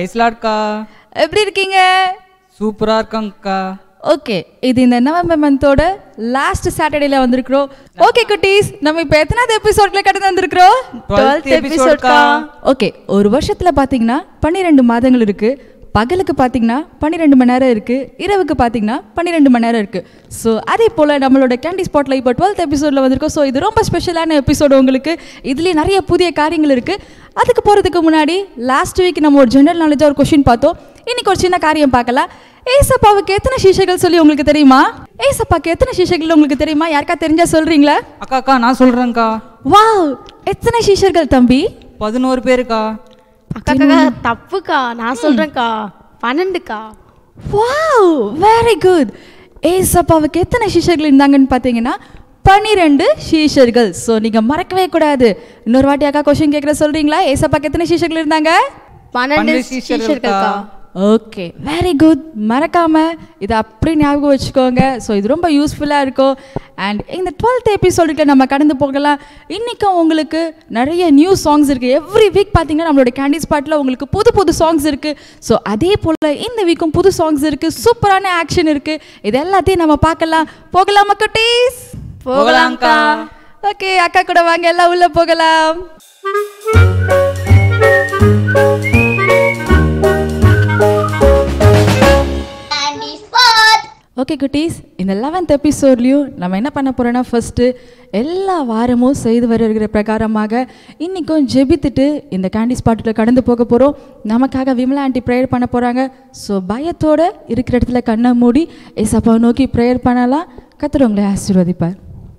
பிரைஸ்லாட்க்கா எப்படி இருக்கீங்க சூப்பரா இருக்காங்கக்கா ஓகே இது இந்த நவம்பர் மந்தோட லாஸ்ட் சாட்டர்டேல வந்திருக்கிறோம் ஓகே குட்டீஸ் நம்ம இப்போ எத்தனாவது எபிசோட்ல கடந்து வந்திருக்கிறோம் 12th episodeக்கா. ஓகே ஒரு வருஷத்துல பாத்தீங்கன்னா பன்னிரெண்டு மாதங்கள் இருக்கு பகலுக்கு பார்த்தீங்கன்னா பன்னிரெண்டு மணி நேரம் இருக்கு இரவுக்கு பார்த்தீங்கன்னா பன்னிரெண்டு மணி நேரம் இருக்கு ஸோ அதே போல் நம்மளோட கேண்டி ஸ்பாட்ல இப்போ டுவெல்த் எபிசோடில் வந்திருக்கோம் ஸோ இது ரொம்ப ஸ்பெஷலான எபிசோடு உங்களுக்கு இதுலேயே நிறைய புதிய காரியங்கள் இருக்கு அதுக்கு போகிறதுக்கு முன்னாடி லாஸ்ட் வீக் நம்ம ஒரு ஜென்ரல் நாலேஜாக ஒரு கொஷின் பார்த்தோம் இன்னைக்கு ஒரு சின்ன காரியம் பார்க்கலாம் ஏசப்பாவுக்கு எத்தனை சீஷைகள் சொல்லி உங்களுக்கு தெரியுமா ஏசப்பாக்கு எத்தனை சீஷைகள் உங்களுக்கு தெரியுமா யாருக்கா தெரிஞ்சா சொல்றீங்களா அக்கா அக்கா நான் சொல்றேன்க்கா வாவ் எத்தனை சீஷர்கள் தம்பி பதினோரு பேருக்கா அக்கா அக்கா தப்புக்கா நான் சொல்றேன்க்கா பன்னெண்டுக்கா வாவ் வெரி குட் ஏசப்பாவுக்கு எத்தனை சீஷர்கள் இருந்தாங்கன்னு பார்த்தீங்கன்னா பன்னிரெண்டு சீஷர்கள் ஸோ நீங்கள் மறக்கவே கூடாது இன்னொரு வாட்டி அக்கா கொஷின் கேட்குற சொல்கிறீங்களா ஏசப்பாக்கு எத்தனை சீஷர்கள் இருந்தாங்க பன்னெண்டு பன்னெண்டு டீச்சர்களுக்கா ஓகே வெரி குட் மறக்காம இதை அப்படி ஞாபகம் வச்சுக்கோங்க ஸோ இது ரொம்ப யூஸ்ஃபுல்லாக இருக்கும் அண்ட் இந்த டுவெல்த் எபிசோடுக்கு நம்ம கடந்து போகலாம் இன்றைக்கும் உங்களுக்கு நிறைய நியூ சாங்ஸ் இருக்குது எவ்ரி வீக் பார்த்தீங்கன்னா நம்மளோட கேண்டி ஸ்பாட்டில் உங்களுக்கு புது புது சாங்ஸ் இருக்குது ஸோ அதே போல் இந்த வீக்கும் புது சாங்ஸ் இருக்குது சூப்பரான ஆக்ஷன் இருக்குது இது எல்லாத்தையும் நம்ம பார்க்கலாம் போகலாமா குட்டீஸ் போகலாம்க்கா. ஓகே அக்கா கூட வாங்க எல்லாம் உள்ளே போகலாம் ஓகே குட்டீஸ் இந்த லெவன்த் எபிசோட்லேயும் நம்ம என்ன பண்ண போகிறோன்னா ஃபஸ்ட்டு எல்லா வாரமும் செய்து வருகிற பிரகாரமாக இன்றைக்கும் ஜெபித்துட்டு இந்த கேண்டி ஸ்பாட்டில் கடந்து போக போகிறோம் நமக்காக விமலா ஆண்டி ப்ரேயர் பண்ண போகிறாங்க ஸோ பயத்தோடு இருக்கிற இடத்துல கண்ணை மூடி ஏசப்பாவை நோக்கி ப்ரேயர் பண்ணலாம் கர்த்தர் உங்களை ஆசீர்வதிப்பார்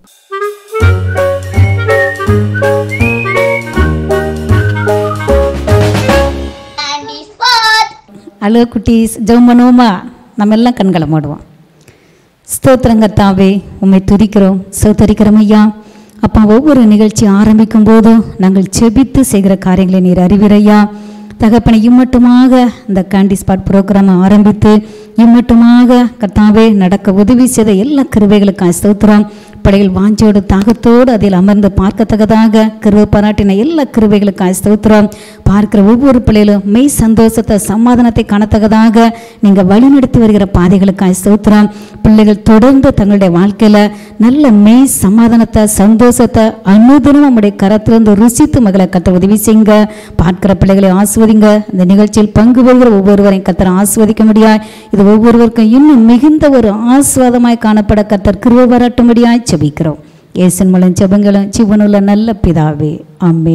ஹலோ குட்டீஸ் ஜெபம் பண்ணுவோமா நம்ம எல்லாம் கண்களை மூடுவோம் ஸ்தோத்திரங்க தாவே உம்மை துதிக்கிறோம் ஸ்தோத்தரிக்கிறோம் ஐயா அப்பா ஒவ்வொரு நிகழ்ச்சி ஆரம்பிக்கும் போதும் நாங்கள் செபித்து செய்கிற காரியங்களை நீர் அறிவிறையா தகப்பனை இம்மட்டுமாக இந்த கேண்டி ஸ்பாட் ப்ரோக்ராமை ஆரம்பித்து இம்மட்டுமாக கர்த்தாவே நடக்க உதவி செய்த எல்லா கிருபைகளுக்கும் ஸ்தோத்திரம் பிள்ளைகள் வாஞ்சோடு தாகத்தோடு அதில் அமர்ந்து பார்க்கத்தக்கதாக கிருபை பாராட்டின எல்லா கிருபைகளுக்கும் ஸ்தோத்திரம் பார்க்கிற ஒவ்வொரு பிள்ளைகளும் மெய் சந்தோஷத்தை சமாதானத்தை காணத்தக்கதாக நீங்கள் வழிநடத்தி வருகிற பாதைகளுக்காக ஸ்தோத்திரம் பிள்ளைகள் தொடர்ந்து தங்களுடைய வாழ்க்கையில் நல்ல மெய் சமாதானத்தை சந்தோஷத்தை அனுதினம் நம்முடைய கரத்திலிருந்து ருசித்து மகளை கத்த உதவி செய்யுங்க பார்க்கிற பிள்ளைகளை ஆஸ்வதிங்க இந்த நிகழ்ச்சியில் பங்கு பெறுகிற ஒவ்வொருவரையும் கத்தரை ஆஸ்வதிக்க முடியாது இது ஒவ்வொருவருக்கும் இன்னும் மிகுந்த ஒரு ஆஸ்வாதமாய் காணப்பட கத்தர் கிருபை பாராட்டும்படியாய் செபிக்கிறோம் ஏசன் மூலம் ஜெபங்களும் ஜீவனுள்ள நல்ல பிதாவே ஆமே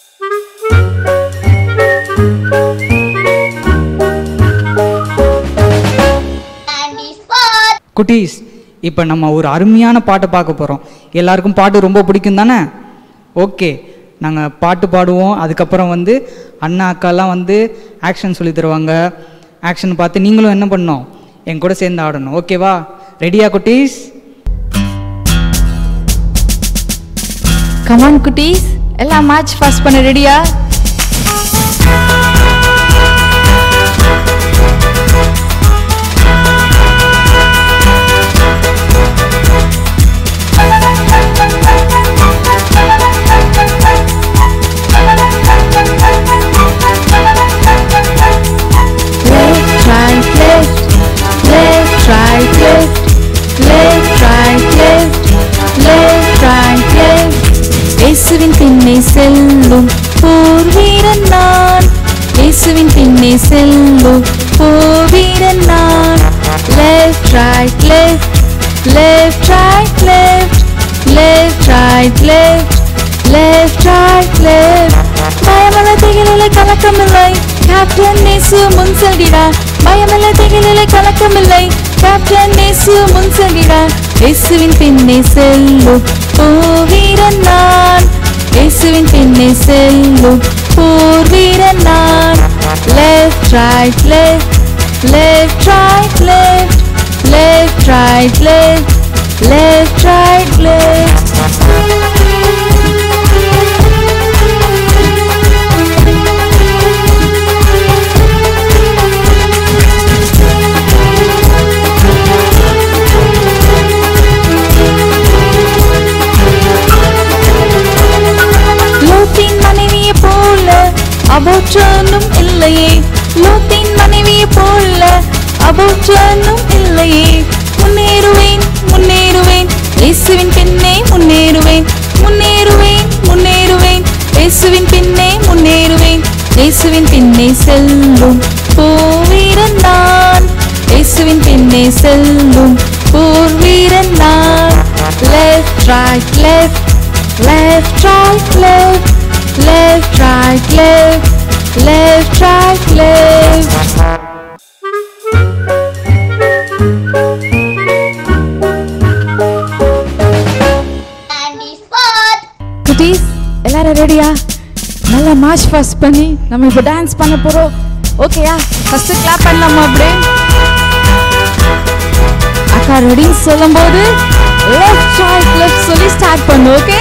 குட்டீஸ் இப்போ நம்ம ஒரு அருமையான பாட்டை பார்க்க போகிறோம் எல்லாருக்கும் பாட்டு ரொம்ப பிடிக்கும் தானே ஓகே நாங்கள் பாட்டு பாடுவோம் அதுக்கப்புறம் வந்து அண்ணா அக்காலாம் வந்து ஆக்ஷன் சொல்லி தருவாங்க ஆக்ஷன் பார்த்து நீங்களும் என்ன பண்ணணும் என் கூட சேர்ந்து ஆடணும் ஓகேவா ரெடியா குட்டீஸ் கமான் குட்டீஸ் எல்லாம் மேட்ச் பாஸ் பண்ண ரெடியா Left, right, left, left, right, left, left, right, left, left, right, left. இயேசுவின் பின்னே செல்லும் போர் வீரன் நான் இயேசுவின் பின்னே செல்லும் போர் வீரன் நான் left right left left right left left right left left right left பயமல்ல திகிலிலே கலக்கமில்லை கேப்டன் நேசு முன் செல்கிறார் பயமல்ல திகிலிலே கலக்கமில்லை கேப்டன் நேசு முன் செல்கிறார் இயேசுவின் பின்னே செல்லும் போர் வீரன் நான் இயேசுவின் பின்னே செல்லும் போர் வீரன் நான் left right left left right left left right left left right left லோத்தின் மனைவியை போல அபோற்றனும் இல்லையே லோத் அபோற்றனும் இல்லையே முன்னேறுவேன் முன்னேறுவேன் இயேசுவின் பின்னே முன்னேறுவேன் முன்னேறுவேன் முன்னேறுவேன் இயேசுவின் பின்னே முன்னேறுவேன் இயேசுவின் பின்னே செல்லும் போவீரன் நான் இயேசுவின் பின்னே செல்லும் போர் வீரன் நான் left right left left right left left right left left right left குட்டீஸ் எல்லாரும் ரெடியா நல்லா மார்ச் பாஸ் பண்ணி நம்ம இப்போ டான்ஸ் பண்ண போறோம் ஓகேயா ஃபர்ஸ்ட் கிளாப் பண்ணலாமா அப்படியே அக்கா ரெடின்னு சொல்லும்போது லெஃப்ட் ரைட் லெஃப்ட் சொல்லி ஸ்டார்ட் பண்ணு okay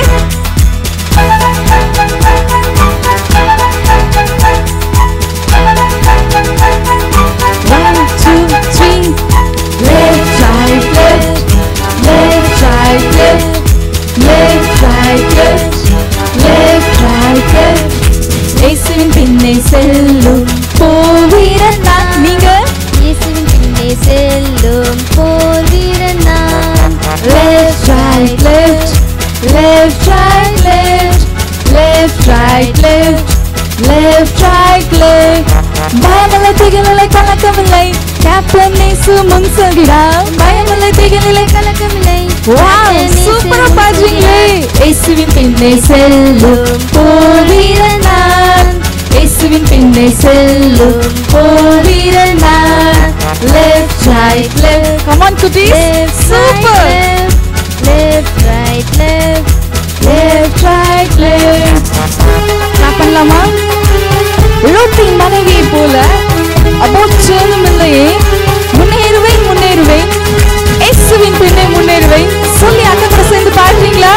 One, two, three. Left, right, left. Left, right, left. Left, right, left. Left, right, left. இயேசுவின் பின்னே செல்லும் போவீரன் நான் நீங்க இயேசுவின் பின்னே செல்லும் போர் வீரன் நான் left right left left right left left right left left right left பயமில்லை திகழில்லை கலக்கமில்லை கேப்டன் நேசு முன் செல்கிறார் பயமில்லை திகழில்லை கலக்கமில்லை வாவ் சூப்பரா பாடுறீங்களே இயேசுவின் பின்னே செல்லும் போவீரன் நான் இயேசுவின் பின்னே செல்லும் போவீரன் நான் left right left come on குட்டீஸ் super left right left left right left நான் பண்ணலாமா லோத்தின் மனைவியை போல அபோச்சலும் இல்லையே முன்னேறுவேன் முன்னேறுவேன் இயேசுவின் பின்னே முன்னேறுவேன் சொல்லி அக்கா கூட சேர்ந்து பாடுறீங்களா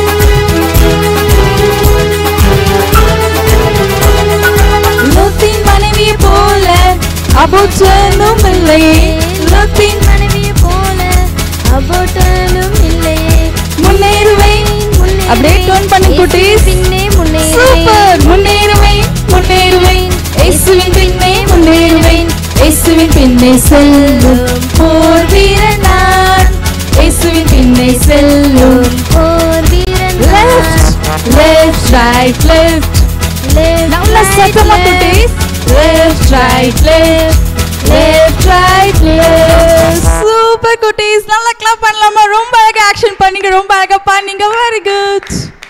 லோத்தின் மனைவியை போல அபோச்சலும் இல்லையே லோத்தின் மனைவியை போல அபோட்டனும் இல்லையே முன்னேறுவேன் அப்படியே டோன் பண்ணி குட்டீஸ் பின்னே சூப்பர் முன்னேறுவேன் முன்னேறுவேன் இயேசுவின் பின்னே முன்னேறுவேன் இயேசுவின் பின்னே செல்லும் போர் வீரன் நான் இயேசுவின் பின்னே செல்லும் போர் வீரன் லெஃப்ட் லெஃப்ட் ரைட் லெஃப்ட் நல்லா சத்தமா குட்டீஸ் left right left left right left super குட்டீஸ் நல்லா கிளாப் பண்ணலாமா ரொம்ப அழகா ஆக்ஷன் பண்ணீங்க ரொம்ப அழகா பண்ணீங்க வெரி குட்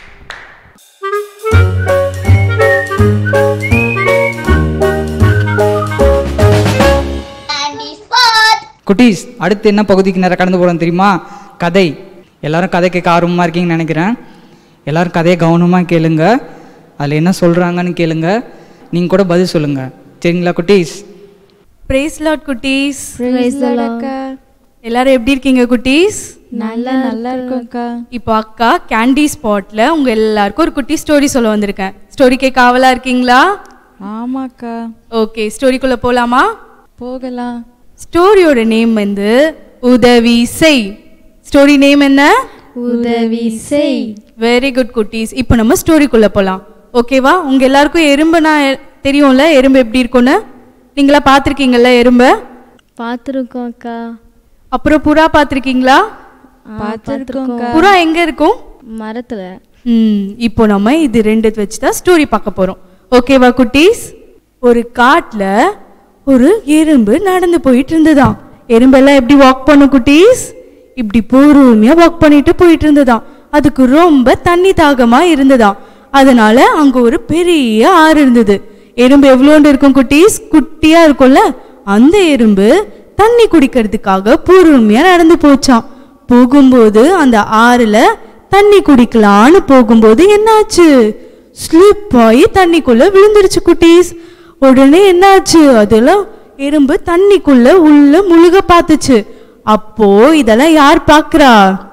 குட்டீஸ் அடுத்து என்ன பகுதிக்கு நேரம் கடந்து போகிறோம் தெரியுமா கதை எல்லாரும் கதை கேட்க ஆர்வமாக இருக்கீங்கன்னு நினைக்கிறேன் எல்லாரும் கதையை கவனமாக கேளுங்க அதில் என்ன சொல்கிறாங்கன்னு கேளுங்க நீங்கள் கூட பதில் சொல்லுங்கள் சரிங்களா குட்டீஸ் பிரேஸ் லாட் குட்டீஸ் Praise the Lord. எல்லாரும் எப்படி இருக்கீங்க குட்டீஸ் நல்லா நல்லா இருக்கோம்க்கா இப்போ அக்கா கேண்டி ஸ்பாட்ல உங்க எல்லாருக்கும் ஒரு குட்டி ஸ்டோரி சொல்ல வந்திருக்கேன் ஸ்டோரி கேட்க ஆவலா இருக்கீங்களா ஆமாக்கா ஓகே ஸ்டோரிக்குள்ள போலாமா போகலாம் ஸ்டோரியோட நேம் வந்து உதவி செய் ஸ்டோரி நேம் என்ன உதவி செய் வெரி குட் குட்டீஸ் இப்போ நம்ம ஸ்டோரிக்குள்ள போலாம் ஓகேவா உங்க எல்லாருக்கும் எறும்புனா எ- தெரியும்ல எறும்பு எப்படி இருக்கும்னு நீங்களா பார்த்துருக்கீங்கல்ல எறும்பை பார்த்துருக்கோம் அக்கா அப்புறம் புறா பார்த்துருக்கீங்களா பார்த்துருக்கோம்க்கா புறா எங்க இருக்கும் மரத்துல ம் இப்போ நம்ம இது ரெண்டு வச்சு தான் ஸ்டோரி பார்க்க போறோம் ஓகேவா குட்டீஸ் ஒரு காட்டுல ஒரு எறும்பு நடந்து போயிட்டு இருந்ததாம் எறும்பெல்லாம் எப்படி வாக் பண்ணும் குட்டீஸ் இப்படி பொறுமையா வாக் பண்ணிட்டு போயிட்டு இருந்ததாம் அதுக்கு ரொம்ப தண்ணி தாகமா இருந்ததாம் அதனால அங்க ஒரு பெரிய ஆறு இருந்தது எறும்பு எவ்வளோண்டு இருக்கும் குட்டீஸ் குட்டியா இருக்கும்ல அந்த எறும்பு தண்ணி குடிக்கிறதுக்காக பொறுமையா நடந்து போச்சாம் போகும்போது அந்த ஆறுல தண்ணி குடிக்கலான்னு போகும்போது என்னாச்சு ஸ்லிப் ஆகி தண்ணிக்குள்ள விழுந்துருச்சு குட்டீஸ் உடனே என்னாச்சு அதெல்லாம் எறும்பு தண்ணிக்குள்ள உள்ள முழுக பார்த்துச்சு அப்போ இதெல்லாம் யார் பார்க்கறா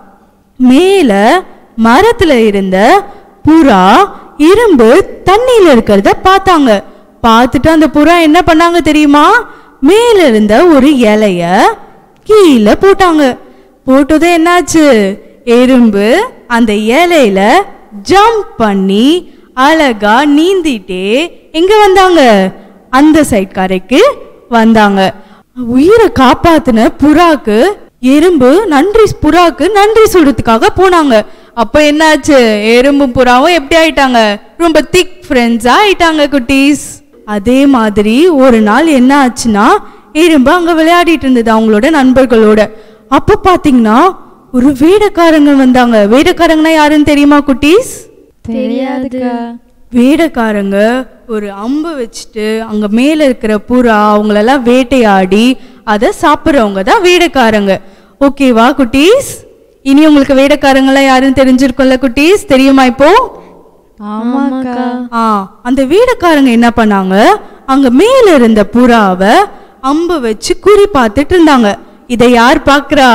மேல மரத்துல இருந்த புறா இரும்பு தண்ணியில இருக்கிறத பார்த்தாங்க பார்த்துட்டு அந்த புறா என்ன பண்ணாங்க தெரியுமா மேல இருந்த ஒரு இலைய கீழே போட்டாங்க போட்டது என்னாச்சு எறும்பு அந்த இலையில ஜம்ப் பண்ணி அழகா நீந்திட்டே எங்க வந்தாங்க அந்த சைட் கரைக்கு வந்தாங்க உயிரை காப்பாத்தின புறாக்கு எறும்பு நன்றி புறாக்கு நன்றி சொல்றதுக்காக போனாங்க அப்ப என்னாச்சு எறும்பும் புறாவும் எப்படி ஆயிட்டாங்க ரொம்ப திக் ஃப்ரெண்ட்ஸா ஆயிட்டாங்க குட்டீஸ் அதே மாதிரி ஒரு நாள் என்ன ஆச்சுன்னா எறும்பு அங்க விளையாடிட்டு இருந்தது அவங்களோட நண்பர்களோட அப்ப பாத்தீங்கன்னா ஒரு வேடக்காரங்க வந்தாங்க வேடக்காரங்கன்னா யாருன்னு தெரியுமா குட்டீஸ் தெரியாதுக்கா வேடக்காரங்க ஒரு அம்பு வச்சுட்டு அங்க மேல இருக்கிற புறா அவங்களெல்லாம் வேட்டையாடி அதை சாப்பிட்றவங்க தான் வேடக்காரங்க ஓகேவா குட்டீஸ் இனி உங்களுக்கு வேடக்காரங்களாம் யாருன்னு தெரிஞ்சிருக்கும்ல குட்டீஸ் தெரியுமா இப்போ ஆமாக்கா ஆ அந்த வேடக்காரங்க என்ன பண்ணாங்க அங்க மேல இருந்த புறாவை அம்பு வச்சு குறி பார்த்துட்டு இருந்தாங்க இதை யார் பார்க்கறா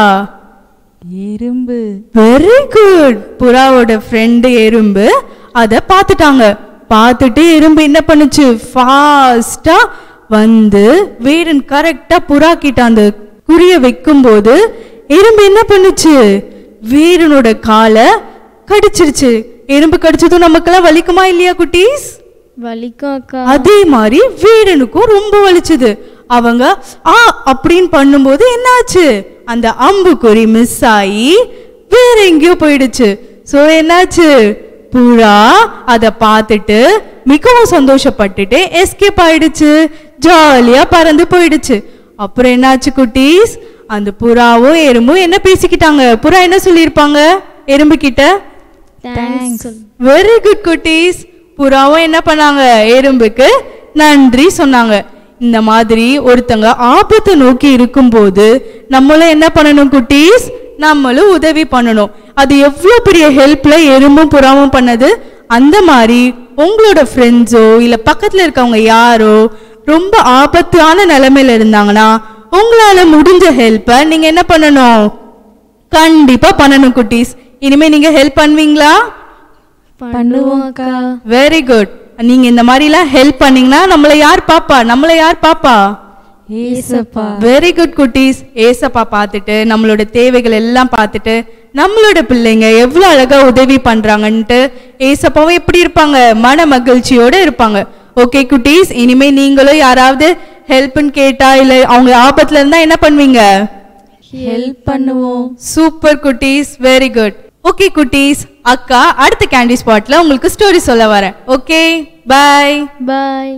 எறும்பு வெரி குட் புறாவோட ஃப்ரெண்டு எறும்பு அதை பார்த்துட்டாங்க பார்த்துட்டு எறும்பு என்ன பண்ணுச்சு ஃபாஸ்டா வந்து வேடன் கரெக்டா புறா கிட்ட அந்த குறிய வைக்கும்போது எறும்பு என்ன பண்ணுச்சு வீரனோட காலை கடிச்சிருச்சு எறும்பு கடிச்சதும் நமக்கெல்லாம் வலிக்குமா இல்லையா குட்டீஸ் வலிக்கும் அக்கா அதே மாதிரி வீரனுக்கும் ரொம்ப வலிச்சுது அவங்க ஆ அப்படின்னு பண்ணும்போது என்னாச்சு அந்த அம்புக்குறி மிஸ் ஆகி வேற எங்கேயோ போயிடுச்சு சோ என்னாச்சு புறா அதை பார்த்துட்டு மிகவும் சந்தோஷப்பட்டுட்டு எஸ்கேப் ஆயிடுச்சு ஜாலியா பறந்து போயிடுச்சு அப்புறம் என்னாச்சு குட்டீஸ் அந்த புறாவும் எறும்பும் என்ன பேசிக்கிட்டாங்க புறா என்ன சொல்லியிருப்பாங்க எறும்பு கிட்ட தேங்க்ஸ் வெரி குட் குட்டீஸ் புறாவும் என்ன பண்ணாங்க எறும்புக்கு நன்றி சொன்னாங்க இந்த மாதிரி ஒருத்தங்க ஆபத்தை நோக்கி இருக்கும்போது நம்மளும் என்ன பண்ணணும் குட்டீஸ் நம்மளும் உதவி பண்ணணும் அது எவ்வளோ பெரிய ஹெல்ப்ல எறும்பும் புறாவும் பண்ணது அந்த மாதிரி உங்களோட ஃப்ரெண்ட்ஸோ இல்லை பக்கத்தில் இருக்கவங்க யாரோ ரொம்ப ஆபத்தான நிலைமையில இருந்தாங்கன்னா உங்களால முடிஞ்ச ஹெல்ப்பை நீங்க என்ன பண்ணணும் கண்டிப்பா பண்ணணும் குட்டீஸ் இனிமே நீங்க ஹெல்ப் பண்ணுவீங்களா பண்ணுவோம் அக்கா வெரி குட் நீங்க இந்த மாதிரிலாம் ஹெல்ப் பண்ணீங்கன்னா நம்மள யார் பாப்பா நம்மள யார் பாப்பா ஏசப்பா வெரி குட் குட்டீஸ் ஏசப்பா பார்த்துட்டு நம்மளோட தேவைகள் எல்லாம் பார்த்துட்டு நம்மளோட பிள்ளைங்க எவ்வளோ அழகா உதவி பண்றாங்கன்ட்டு ஏசப்பாவும் எப்படி இருப்பாங்க மன மகிழ்ச்சியோட இருப்பாங்க ஓகே குட்டீஸ் இனிமே நீங்களும் யாராவது ஹெல்ப்னு கேட்டா இல்ல அவங்க ஆபத்துல இருந்தா என்ன பண்ணுவீங்க ஹெல்ப் பண்ணுவோம் சூப்பர் குட்டீஸ் வெரி குட் ஓகே குட்டீஸ் அக்கா அடுத்த கேண்டி ஸ்பாட்ல உங்களுக்கு ஸ்டோரி சொல்ல வரேன் ஓகே பை பாய்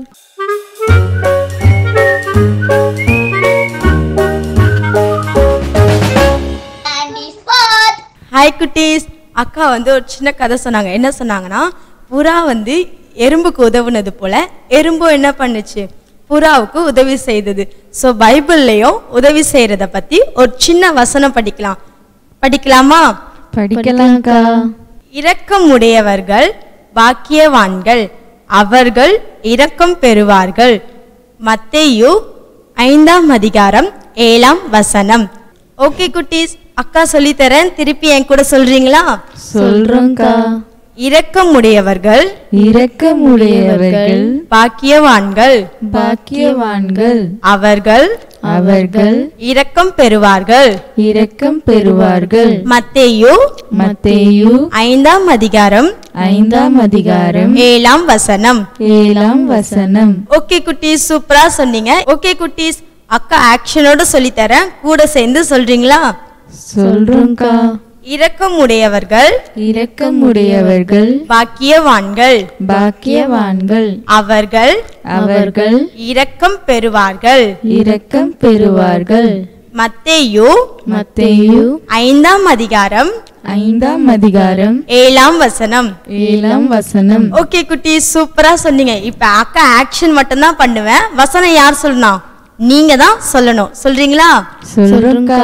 ஹாய் குட்டீஸ் அக்கா வந்து ஒரு சின்ன கதை சொன்னாங்க என்ன சொன்னாங்கன்னா புறா வந்து எறும்புக்கு உதவுனது போல எறும்பும் என்ன பண்ணுச்சு புறாவுக்கு உதவி செய்தது ஸோ பைபிள்லையும் உதவி செய்யறத பத்தி ஒரு சின்ன வசனம் படிக்கலாம் படிக்கலாமா படிக்கலாம்க்கா இரக்கம் உடையவர்கள் பாக்கியவான்கள் அவர்கள் இரக்கம் பெறுவார்கள் மத்தேயு ஐந்தாம் அதிகாரம் ஏழாம் வசனம் ஓகே குட்டீஸ் அக்கா சொல்லித்தரேன் திருப்பி என் கூட சொல்றீங்களா சொல்றோம்க்கா இரக்கம் உடையவர்கள் இரக்கமுடையவர்கள் பாக்கியவான்கள் பாக்கியவான்கள் அவர்கள் அவர்கள் இரக்கம் பெறுவார்கள் இரக்கம் பெறுவார்கள் மத்தேயு மத்தேயு ஐந்தாம் அதிகாரம் ஐந்தாம் அதிகாரம் ஏழாம் வசனம் ஏழாம் வசனம் ஓகே குட்டீஸ் சூப்பரா சொன்னீங்க ஓகே குட்டீஸ் அக்கா ஆக்ஷனோட சொல்லித்தரேன் கூட சேர்ந்து சொல்றீங்களா சொல்றோம்க்கா இரக்கம் உடையவர்கள் இரக்கமுடையவர்கள் பாக்கியவான்கள் பாக்கியவான்கள் அவர்கள் அவர்கள் இரக்கம் பெறுவார்கள் இரக்கம் பெறுவார்கள் மத்தேயு மத்தேயு ஐந்தாம் அதிகாரம் ஐந்தாம் அதிகாரம் ஏழாம் வசனம் ஏழாம் வசனம் ஓகே குட்டி சூப்பரா சொன்னீங்க இப்ப அக்கா ஆக்ஷன் மட்டும்தான் பண்ணுவேன் வசனம் யார் சொல்லணும் நீங்க தான் சொல்லணும் சொல்றீங்களா சொல்றோம்க்கா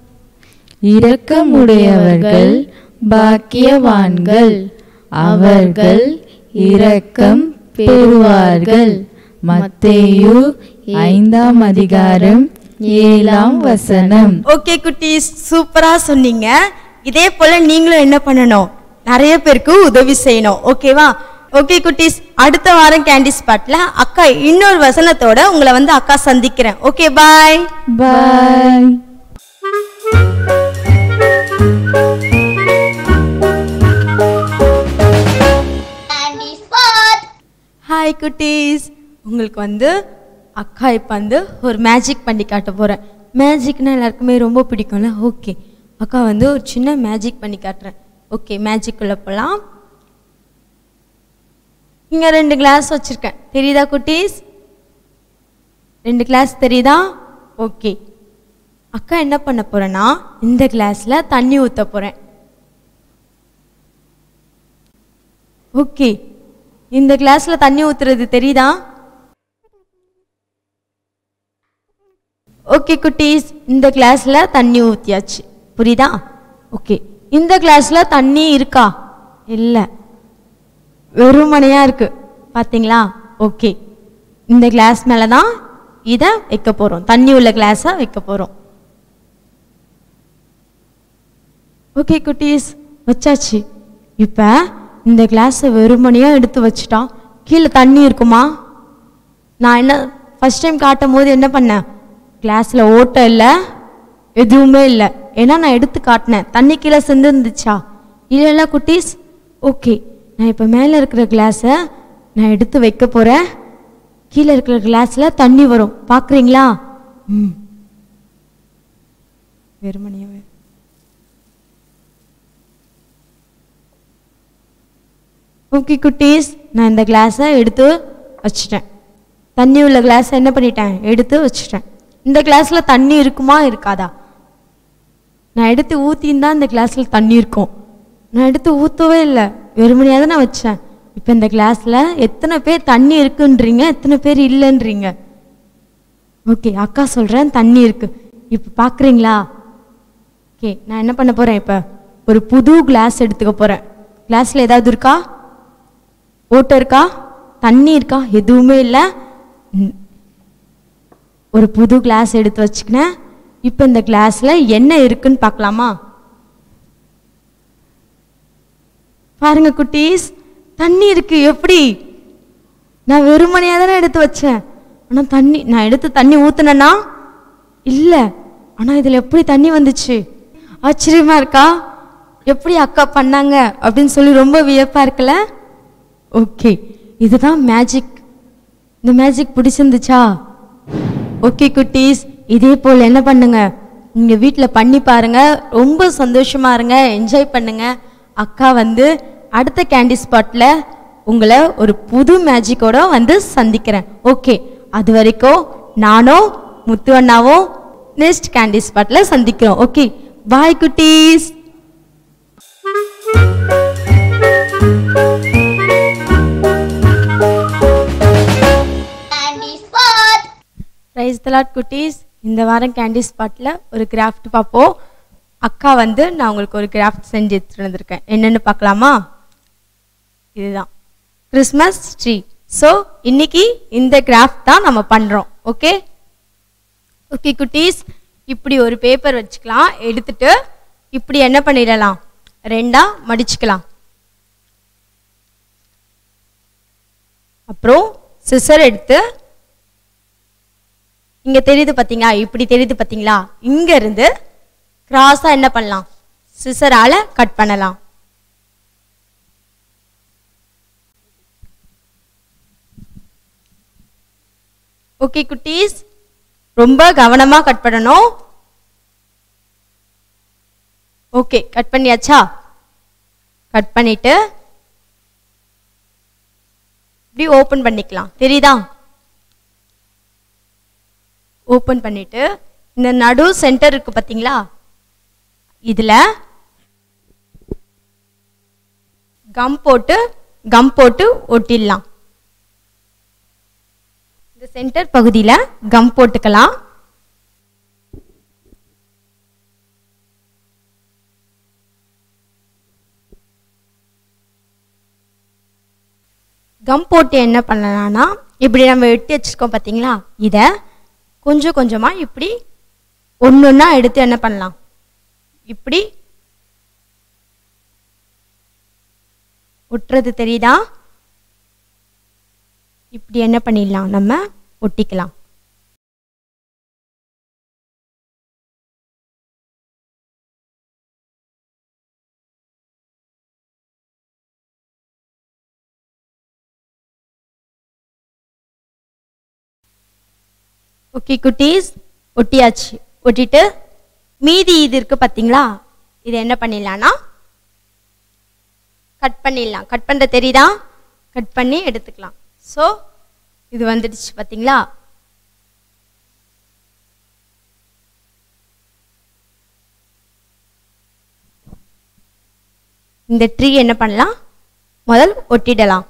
இரக்கமுடையவர்கள் பாக்கியவான்கள் அவர்கள் இரக்கம் பெறுவார்கள் மத்தேயு ஐந்தாம் அதிகாரம் ஏழாம் வசனம் ஓகே குட்டி சூப்பரா சொன்னீங்க இதே போல நீங்களும் என்ன பண்ணணும் நிறைய பேருக்கு உதவி செய்யணும் ஓகேவா ஓகே குட்டீஸ் அடுத்த வாரம் கேண்டி ஸ்பாட்ல அக்கா இன்னொரு வசனத்தோட உங்களை வந்து அக்கா சந்திக்கிறேன் ஓகே பாய் பாய் ஹாய் குட்டீஸ் உங்களுக்கு வந்து அக்கா இப்போ வந்து ஒரு மேஜிக் பண்ணி காட்ட போகிறேன் மேஜிக்னா எல்லாருக்குமே ரொம்ப பிடிக்கும்ல ஓகே அக்கா வந்து ஒரு சின்ன மேஜிக் பண்ணி காட்டுறேன் ஓகே மேஜிக்குள்ளே போகலாம் இங்கே ரெண்டு கிளாஸ் வச்சுருக்கேன் தெரியுதா குட்டீஸ் ரெண்டு கிளாஸ் தெரியுதா ஓகே அக்கா என்ன பண்ண போகிறேன்னா இந்த கிளாஸில் தண்ணி ஊற்ற போகிறேன் ஓகே இந்த கிளாஸில் தண்ணி ஊற்றுறது தெரியுதா ஓகே குட்டீஸ் இந்த கிளாஸில் தண்ணி ஊற்றியாச்சு புரியுதா ஓகே இந்த கிளாஸில் தண்ணி இருக்கா இல்லை வெறுமனையாக இருக்கு பார்த்தீங்களா ஓகே இந்த கிளாஸ் மேலே தான் இதை வைக்க போகிறோம் தண்ணி உள்ள கிளாஸை வைக்க போகிறோம் ஓகே குட்டீஸ் வச்சாச்சு இப்போ இந்த கிளாஸை வெறுமனையாக எடுத்து வச்சுட்டா கீழே தண்ணி இருக்குமா நான் என்ன ஃபஸ்ட் டைம் காட்டும் போது என்ன பண்ணேன் கிளாஸில் ஓட்டை இல்லை எதுவுமே இல்லை ஏன்னா நான் எடுத்து காட்டினேன் தண்ணி கீழே சிந்து இருந்துச்சா இல்லைல்ல குட்டீஸ் ஓகே நான் இப்போ மேலே இருக்கிற கிளாஸை நான் எடுத்து வைக்க போகிறேன் கீழே இருக்கிற கிளாஸில் தண்ணி வரும் பார்க்குறீங்களா ம் வெறுமனையாவே ஓகே குட்டீஸ் நான் இந்த கிளாஸை எடுத்து வச்சிட்டேன் தண்ணி உள்ள கிளாஸை என்ன பண்ணிட்டேன் எடுத்து வச்சிட்டேன் இந்த கிளாஸில் தண்ணி இருக்குமா இருக்காதா நான் எடுத்து ஊற்றின்னு தான் இந்த கிளாஸில் தண்ணி இருக்கும் நான் எடுத்து ஊற்றவே இல்லை வெறுமனையாக தான் நான் வச்சேன் இப்போ இந்த கிளாஸில் எத்தனை பேர் தண்ணி இருக்குன்றீங்க எத்தனை பேர் இல்லைன்றீங்க ஓகே அக்கா சொல்கிறேன் தண்ணி இருக்கு இப்போ பார்க்குறீங்களா ஓகே நான் என்ன பண்ண போகிறேன் இப்போ ஒரு புது கிளாஸ் எடுத்துக்க போகிறேன் கிளாஸில் ஏதாவது இருக்கா ஓட்டை இருக்கா தண்ணி இருக்கா எதுவுமே இல்லை ம். ஒரு புது கிளாஸ் எடுத்து வச்சுக்கினேன் இப்போ இந்த கிளாஸில் என்ன இருக்குன்னு பார்க்கலாமா பாருங்க குட்டீஸ் தண்ணி இருக்கு எப்படி நான் வெறுமனையாக தானே எடுத்து வச்சேன் ஆனால் தண்ணி நான் எடுத்து தண்ணி ஊற்றுனேன்னா இல்லை ஆனால் இதில் எப்படி தண்ணி வந்துச்சு ஆச்சரியமா இருக்கா எப்படி அக்கா பண்ணாங்க அப்படின்னு சொல்லி ரொம்ப வியப்பாக இருக்குல்ல ஓகே இதுதான் மேஜிக் இந்த மேஜிக் பிடிச்சிருந்துச்சா ஓகே குட்டீஸ் இதே போல் என்ன பண்ணுங்க நீங்கள் வீட்டில் பண்ணி பாருங்க ரொம்ப சந்தோஷமா இருங்க என்ஜாய் பண்ணுங்க அக்கா வந்து அடுத்த கேண்டி ஸ்பாட்டில் உங்களை ஒரு புது மேஜிக்கோட வந்து சந்திக்கிறேன் ஓகே அது வரைக்கும் நானும் முத்து அண்ணாவும் நெக்ஸ்ட் கேண்டி ஸ்பாட்டில் சந்திக்கிறோம் ஓகே பாய் குட்டீஸ் ரைஸ் தலாட் குட்டீஸ் இந்த வாரம் கேண்டி ஸ்பாட்டில் ஒரு கிராஃப்ட் பார்ப்போம் அக்கா வந்து நான் உங்களுக்கு ஒரு கிராஃப்ட் செஞ்சு எடுத்துட்டு வந்திருக்கேன் என்னென்னு பார்க்கலாமா இதுதான் கிறிஸ்மஸ் ட்ரீ ஸோ இன்னைக்கு இந்த கிராஃப்ட் தான் நம்ம பண்ணுறோம் ஓகே ஓகே குட்டீஸ் இப்படி ஒரு பேப்பர் வச்சுக்கலாம் எடுத்துட்டு இப்படி என்ன பண்ணிடலாம் ரெண்டா மடிச்சுக்கலாம் அப்புறம் சிசர் எடுத்து இங்க தெரியுது பாத்தீங்களா இப்படி தெரியுது பாத்தீங்களா இங்க இருந்து கிராஸா என்ன பண்ணலாம் சிசரால கட் பண்ணலாம் ஓகே குட்டீஸ் ரொம்ப கவனமா கட் பண்ணணும் ஓகே கட் பண்ணியாச்சா கட் பண்ணிட்டு இப்படி ஓபன் பண்ணிக்கலாம் தெரியுதா ஓப்பன் பண்ணிட்டு இந்த நடு சென்டர் இருக்கு பாத்தீங்களா இதுல கம் போட்டு கம் போட்டு ஒட்டிடலாம் இந்த சென்டர் பகுதியில கம் போட்டுக்கலாம் கம் போட்டு என்ன பண்ணலாம்னா இப்படி நம்ம வெட்டி வச்சிருக்கோம் பாத்தீங்களா இதை கொஞ்சம் கொஞ்சமாக இப்படி ஒன்று ஒன்றா எடுத்து என்ன பண்ணலாம் இப்படி ஒட்டுறது தெரியுதா இப்படி என்ன பண்ணிடலாம் நம்ம ஒட்டிக்கலாம் ஓகே குட்டீஸ் ஒட்டியாச்சு ஒட்டிட்டு மீதி இது இருக்கு பார்த்தீங்களா இது என்ன பண்ணிடலாம்னா கட் பண்ணிடலாம் கட் பண்ணுற தெரியுதா கட் பண்ணி எடுத்துக்கலாம் ஸோ இது வந்துடுச்சு பார்த்தீங்களா இந்த ட்ரீ என்ன பண்ணலாம் முதல் ஒட்டிடலாம்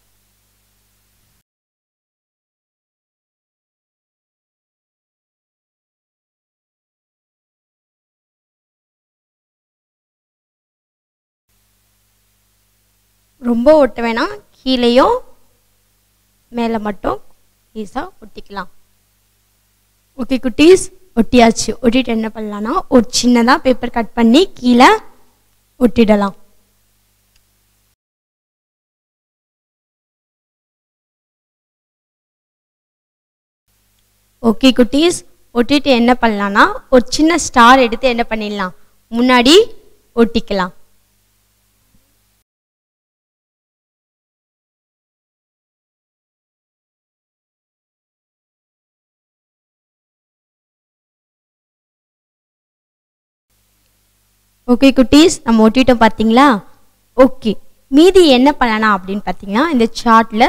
ரொம்ப ஒட்ட வேணாம் கீழேயும் மேலே மட்டும் ஈஸாக ஒட்டிக்கலாம் ஓகே குட்டீஸ் ஒட்டியாச்சு ஒட்டிட்டு என்ன பண்ணலாம்னா ஒரு சின்னதாக பேப்பர் கட் பண்ணி கீழே ஒட்டிடலாம் ஓகே குட்டீஸ் ஒட்டிட்டு என்ன பண்ணலாம்னா ஒரு சின்ன ஸ்டார் எடுத்து என்ன பண்ணிடலாம் முன்னாடி ஒட்டிக்கலாம் ஓகே குட்டீஸ் நம்ம ஒட்டிட்டோம் பார்த்தீங்களா ஓகே மீதி என்ன பண்ணலாம் அப்படின்னு பார்த்தீங்கன்னா இந்த சார்ட்டில்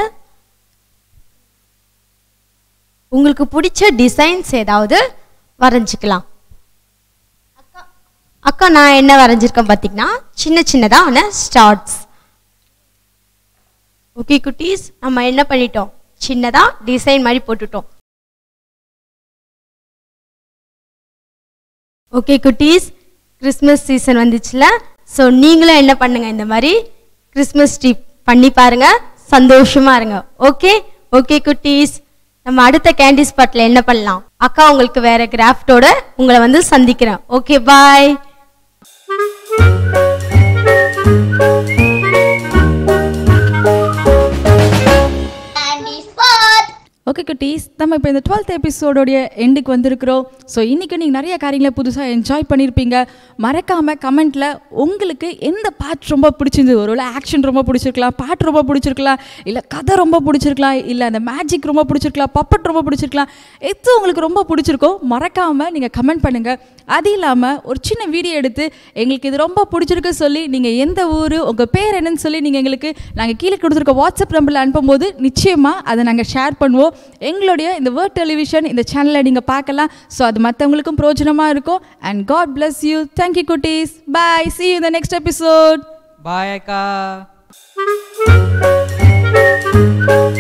உங்களுக்கு பிடிச்ச டிசைன்ஸ் ஏதாவது வரைஞ்சிக்கலாம் அக்கா அக்கா நான் என்ன வரைஞ்சிருக்கேன் பார்த்தீங்கன்னா சின்ன சின்னதான ஸ்டார்ட்ஸ் ஓகே குட்டீஸ் நம்ம என்ன பண்ணிட்டோம் சின்னதாக டிசைன் மாதிரி போட்டுட்டோம் ஓகே குட்டீஸ் கிறிஸ்மஸ் சீசன் வந்துச்சுல ஸோ நீங்களும் என்ன பண்ணுங்க இந்த மாதிரி கிறிஸ்மஸ் ட்ரீ பண்ணி பாருங்க சந்தோஷமா இருங்க ஓகே ஓகே குட்டீஸ் நம்ம அடுத்த கேண்டி ஸ்பாட்ல என்ன பண்ணலாம் அக்கா உங்களுக்கு வேற கிராஃப்டோட உங்களை வந்து சந்திக்கிறேன் ஓகே பாய் ஓகே குட்டீஸ் நம்ம இப்போ இந்த டுவெல்த் எபிசோடோடைய எண்டுக்கு வந்திருக்கிறோம் ஸோ இன்றைக்கி நீங்கள் நிறைய காரியங்களை புதுசாக என்ஜாய் பண்ணியிருப்பீங்க மறக்காமல் கமெண்ட்டில் உங்களுக்கு எந்த பாட் ரொம்ப பிடிச்சிருந்தது ஒருவேளை ஆக்ஷன் ரொம்ப பிடிச்சிருக்கலாம் பாட்டு ரொம்ப பிடிச்சிருக்கலாம் இல்லை கதை ரொம்ப பிடிச்சிருக்கலாம் இல்லை அந்த மேஜிக் ரொம்ப பிடிச்சிருக்கலாம் பப்பட் ரொம்ப பிடிச்சிருக்கலாம் எது உங்களுக்கு ரொம்ப பிடிச்சிருக்கோ மறக்காமல் நீங்கள் கமெண்ட் பண்ணுங்கள் அது இல்லாமல் ஒரு சின்ன வீடியோ எடுத்து எங்களுக்கு இது ரொம்ப பிடிச்சிருக்கு சொல்லி நீங்கள் எந்த ஊர் உங்கள் பேர் என்னன்னு சொல்லி நீங்கள் எங்களுக்கு நாங்கள் கீழே கொடுத்துருக்க வாட்ஸ்அப் நம்பரில் அனுப்பும்போது நிச்சயமாக அதை நாங்கள் ஷேர் பண்ணுவோம் எங்களுடைய இந்த வேர்ட் டெலிவிஷன் இந்த சேனலை நீங்கள் பார்க்கலாம் ஸோ அது மற்றவங்களுக்கும் பிரோஜனமாக இருக்கும் and God bless you thank you குட்டீஸ் bye see you in the next episode பாய் அக்கா